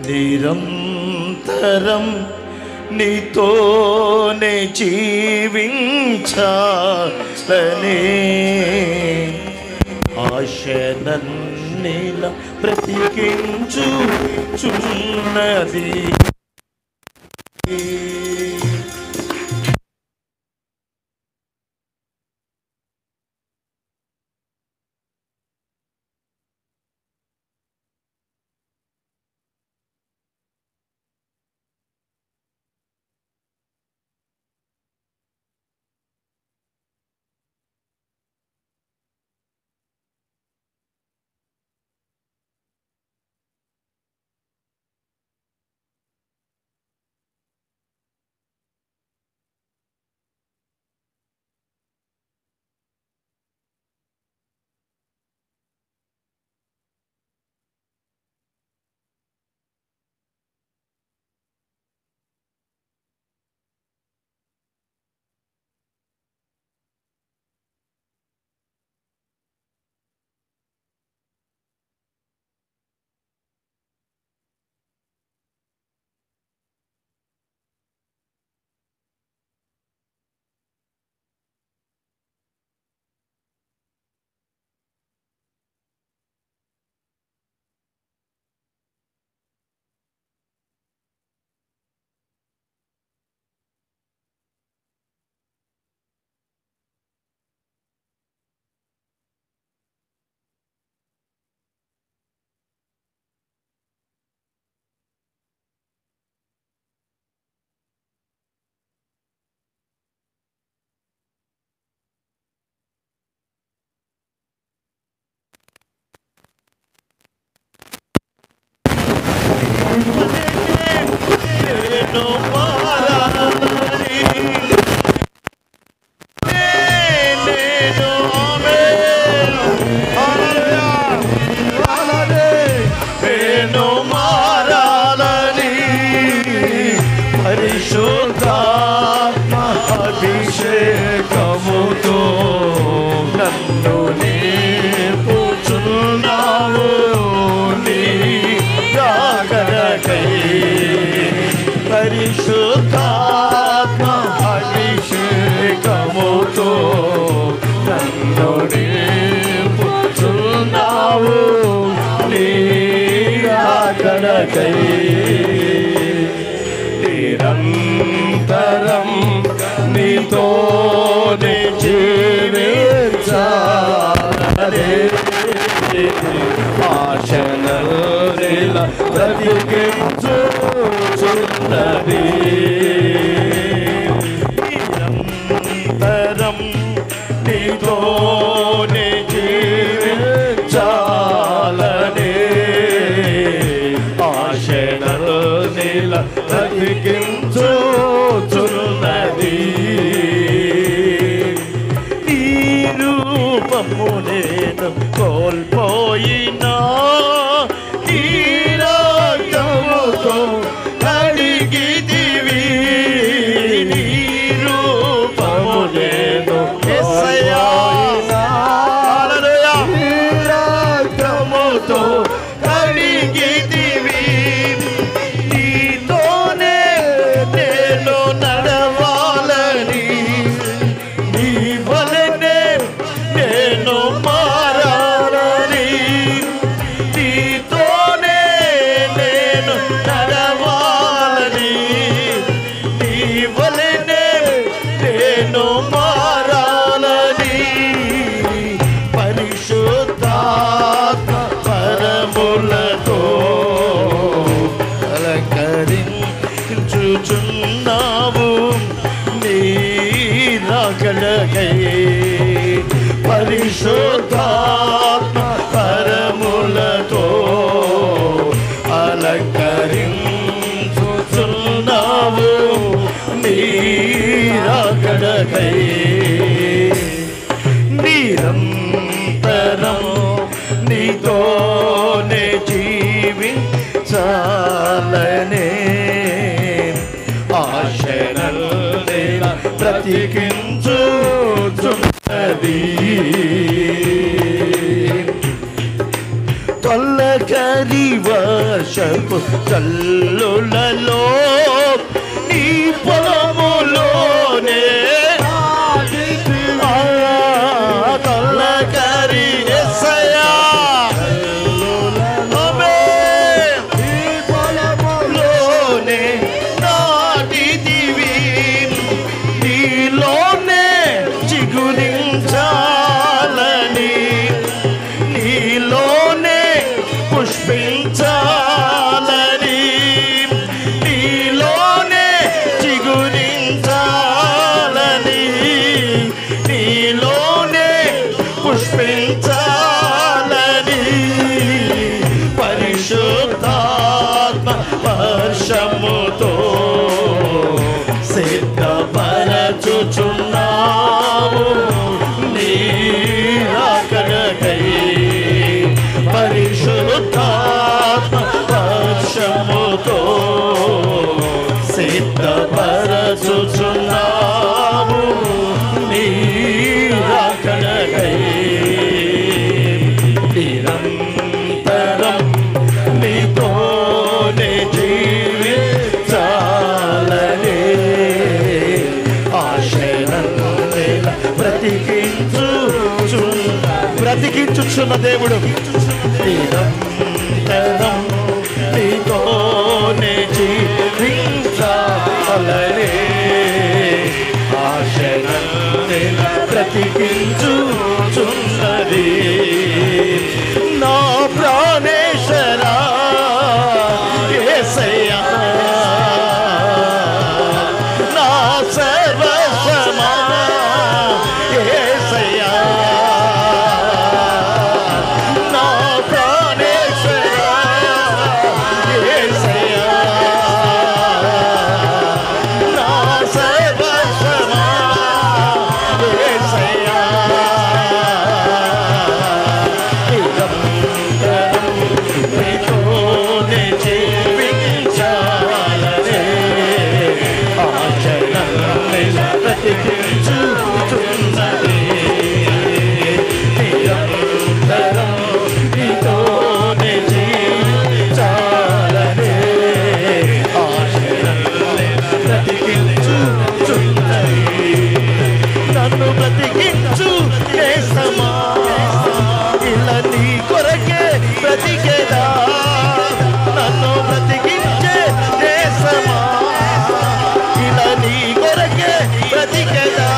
నిరంతరం నీతోనే జీవించాలనే ఆశనన్నిల బ్రతికించు చున్నది నేను మారాలని నేను నేను మారాలని పరిశుద్ధాత్మ అభిషేకముతో నన్ను నేర్పుచున్నావు నీ రాగడకై పరిశుద్ధాత్మ అభిషేకముతో నన్ను నేర్పుచున్నావు నీ రాగడకై నిరంతరం నీతోనే జీవించాలనే ఆశనల బ్రతికించుచున్నది నిరంతరం నీతోనే జీవించాలనే ఆశనల నీల బ్రతికించుచున్నది నీ రూపము నేను కోల్పోయినా నీ రక్తముతో కడిగిదివి నీ రూపము నేను కోల్పోయినా నీ రక్తముతో కడిగిదివి నీతోనే నేను నడవాలని నీ వలనే నేను మారాలని నీతోనే నేను నడవాలని నీ వలనే నేను మారాలని పరిశుద్ధాత్మ పరములతో అలంకరించుచున్నావు నీ రాగడకై పరిశుద్ధాత్మ పరములతో అలంకరించుచున్నావు నీ రాగడకై నిరంతరం నీతోనే జీవించాలనే ఆశనల్ని బ్రతికించుచున్నది తొలకరి వర్షపు చల్లులలో నీ పొలములోనే ఆ, తొలకరి యేసయ్యా. ఆమేన్. లోనే నాటిదివి నీలోనే చిగురించాలని నీలోనే పుష్పించాలని నీలోనే చిగురించాలని నీలోనే పుష్పించాలని పరిశుద్ధాత్మ వర్షముతో సిద్ధపరచుచున్నాము నీ ఆకడకై పరిశుద్ధాత్మ వర్షముతో సిద్ధపరచుచున్నాము నీ ఆకడకై నిరంతరం నీతోనే జీవించాలనే ఆశయనన్నే బ్రతికించు బ్రతికించుచున్న దేవుడు నిరంతరం నీతోనే జీవించాలనే ఆశయనన్నే బ్రతికించుచున్నది నా ప్రాణేశ్వరా యేసయ్యా నా సర్వస్వమా యేసయ్యా నా ప్రాణేశ్వరా యేసయ్యా నా సర్వస్వమా యేసయ్యా నీతోనే జీవించాలనే ఆచరణలే బ్రతికించుచున్నది. నిరంతరం నీతోనే జీవించాలనే ఆచరణలే బ్రతికించుచున్నది. నన్ను బ్రతికించు దేశమా ఇలా నీ కొరకే బ్రతికేదా నన్ను బ్రతికించే దేశమా ఇలా నీ కొరకే బ్రతికేదా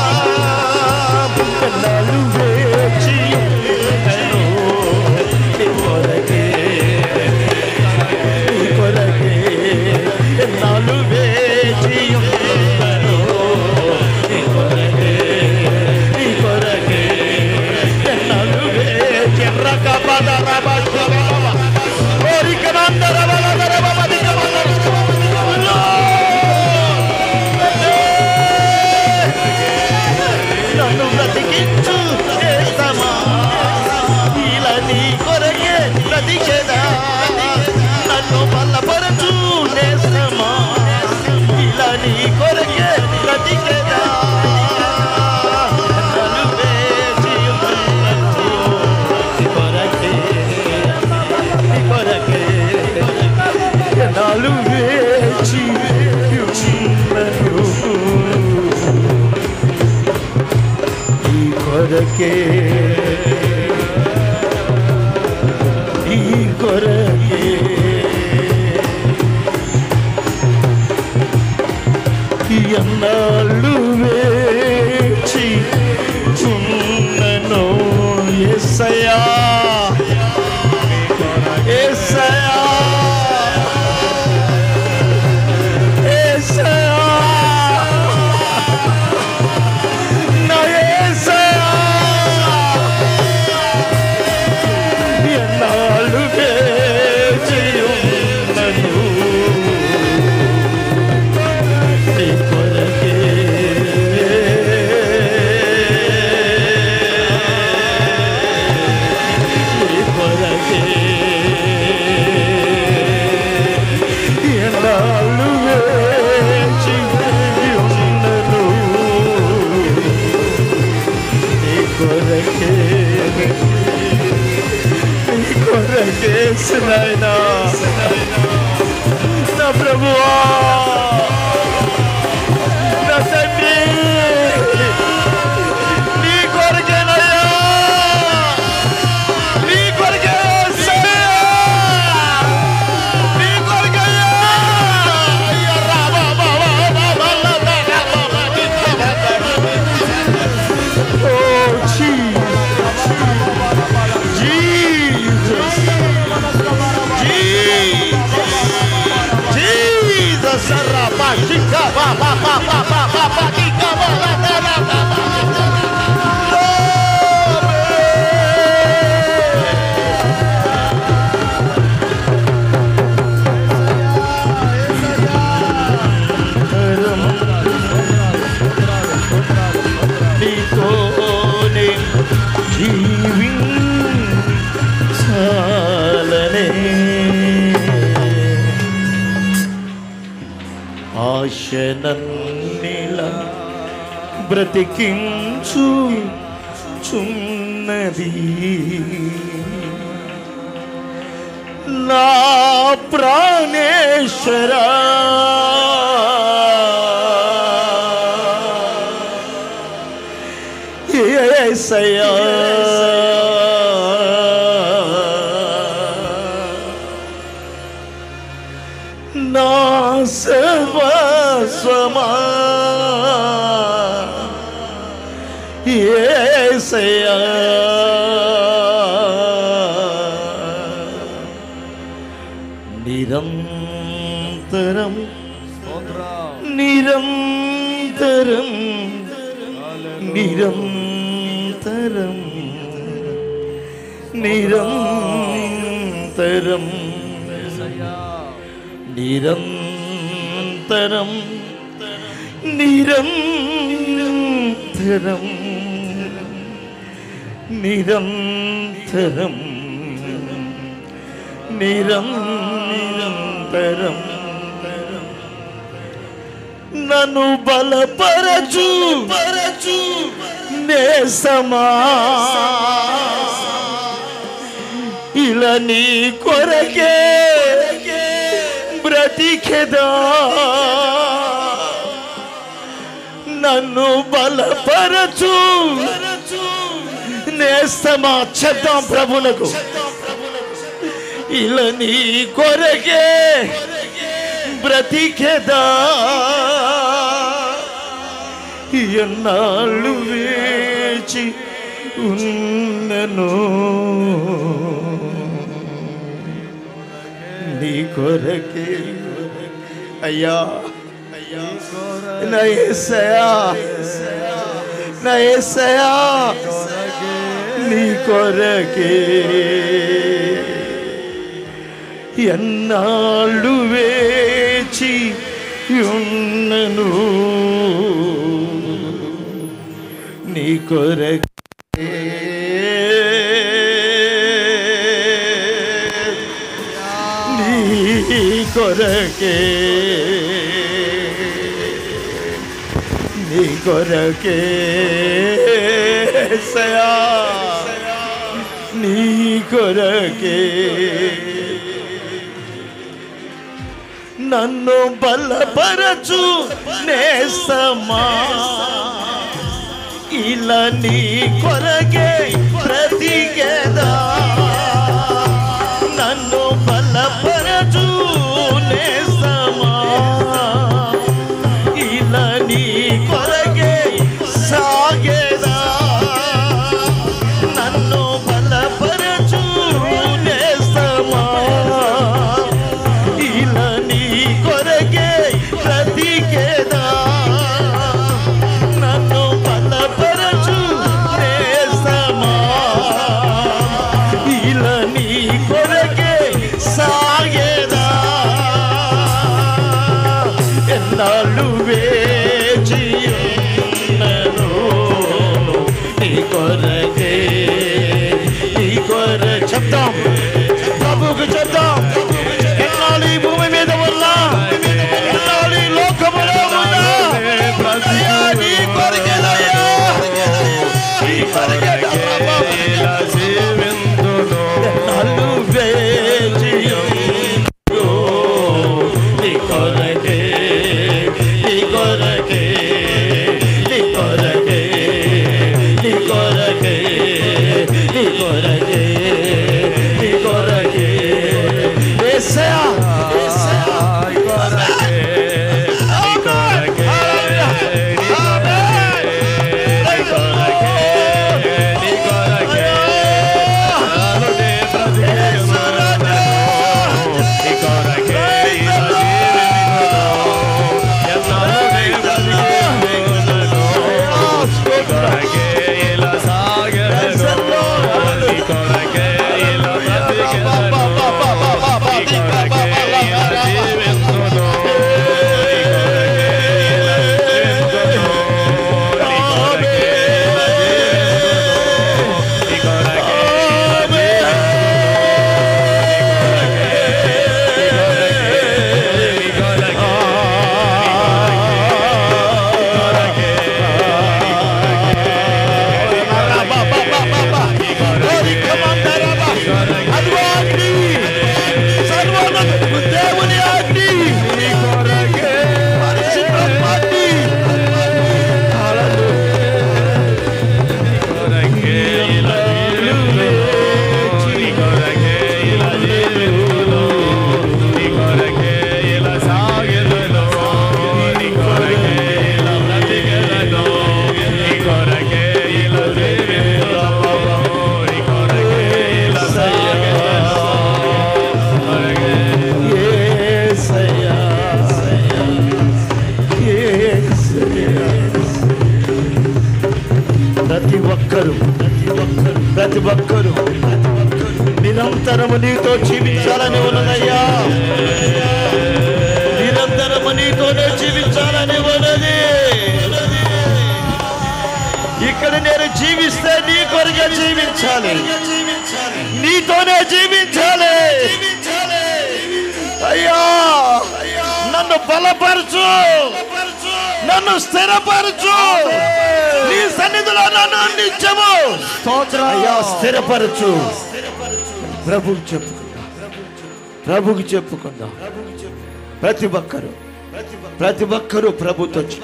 ఎన్నాళ్ళు వేచి ఉన్నాను నీ కొరకే నీ కొరకే ఎన్నాళ్ళు వేచి ఉన్నాను నీ కొరకే నీ కొరకే ఎన్నాళ్ళు వేచి రకపదరబశరబ నన్ను బ్రతికించు చేస్తామా ఇలా నీ కొరకే బ్రతికేదా నన్ను బలపరచు నేస్తమా ఇలా నీ కొరకే బ్రతికేదా నన్ను వేచి ఉన్నాను. నీ కొరకే, నీ కొరకే, నాలు వేచి ఉన్నాను. ఈ కొరకే ఈ కొరకే ఎన్నాళ్ళు వేచి ఉన్నను ఎస్సయా ఎస్సయా ఎస్సయా నా ఎస్సయా ఎన్నాళ్ళు వేచి ఉన్నను నీ కొరకే కొరకేసు నాయనా నా ప్రభువా నా తండ్రి నీ కొరకేనయ్యా నీ కొరకే యేసయ్యా. నీ కొరకయ్యా. అయ్యా రా బా బా బా బా బా లా లా లా బా బా నీ కా బా బా. Oh, Jesus. Jesus. Jesus. Jesus. Saraba, shika, ba, ba, ba, ba, ba, ba, ba, kika, ba, la, la, la, la, la. నీతోనే జీవించాలనే ఆశనన్నిల బ్రతికించు చున్నది నా ప్రాణేశ్వరా ఏసయ్యా నా సర్వస్వమా ఏసయ్యా నిరంతరం నిరంతరం నిరంతరం నిరంతరం నిరంతరం నిరంతరం నిరంతరం నిరంతరం నన్ను బలపరచు పరచు నేసమా ఇలా నీ కొరకే బ్రతికెదా నన్ను బలపరచు నేస్తమా చెప్తాం ప్రభునకు ఇలా నీ కొరకే బ్రతికెదా ఎన్నాళ్ళు వేచి ఉన్నను నీ కొరకే అయ్యా నా యేసయ్యా నా యేసయ్యా నీ కొరకే ఎన్నాళ్ళు వేచి ఉన్నను నీ కొరకే నీ కొరకే నీ కొరకే సయా నీ కొరకే నన్ను బలపరచు నేసమా ఇలా నీ కొరకే బ్రతికెదా నన్ను బలపరచు నేసమా ఇలా నీ కొరకే సాగేదా నన్ను బలపరచు నేసమా ఇలా నీ కొరకే బ్రతికేదా నన్ను బలపరచు నేసమా ఇలా నీ కొరకే సాగేదా ఎన్నాళ్ళు వేచి ఉన్నను నీ కొరకే నీ కొర చెప్తాం ప్రభుకు చెప్తాం ఎన్నాళ్ళు ఈ భూమి మీద ఉన్నా ఎన్నాళ్ళు ఈ లోకములో ఉన్నా అయ్యా, నీ కొరకేనయ్యా. నీ కొరకే ఎన్నాళ్ళు వేచి కొరకే నీ కొరకే యేసయ్యా యేసయ్యా అదిగో అగ్ని సర్వోన్నతుడు దేవుని అగ్ని పరిశుద్ధాత్మ అగ్ని యేసయ్యా యేసయ్యా ప్రతి ఒక్కరు ప్రతి ఒక్కరు ప్రతి ఒక్కరు నిరంతరము నీతో జీవించాలని ఉన్నదయ్యా నిరంతరము నీతోనే జీవించాలని ఉన్నది ఇక్కడ నేను జీవిస్తే నీ కొరకే జీవించాలి నీతోనే జీవించాలి అయ్యా నన్ను బలపరచు నన్ను స్థిరపరచు నీ సన్నిధిలో నన్ను నిత్యము అయ్యా స్థిరపరచు ప్రభుకి చెప్పుకుందా ప్రభుకి చెప్పుకుందా ప్రతి ఒక్కరు ప్రతి ఒక్కరు ప్రభుతో చె-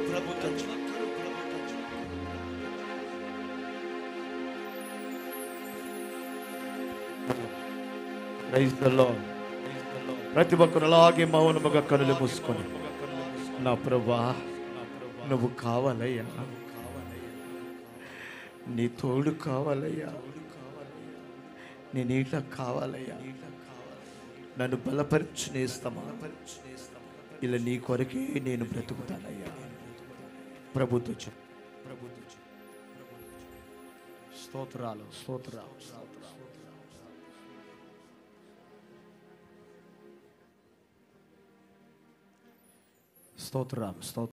Praise the Lord. ప్రతి ఒక్కరు అలాగే మౌనముగా కనులు మూసుకొని నా ప్రభా నువ్వు కావాలయ్యా నీ తోడు కావాలయ్యా నీ నీట కావాలయ్యా నన్ను బలపరిచి నేస్తమా ఇలా నీ కొరకే నేను బ్రతుకుతానయ్యా ప్రభుతో చెప్పు ప్రభుతో చెప్పు స్తోత్రాలు స్తోత్రాలు స్తోత్రాలు స్తోత్రం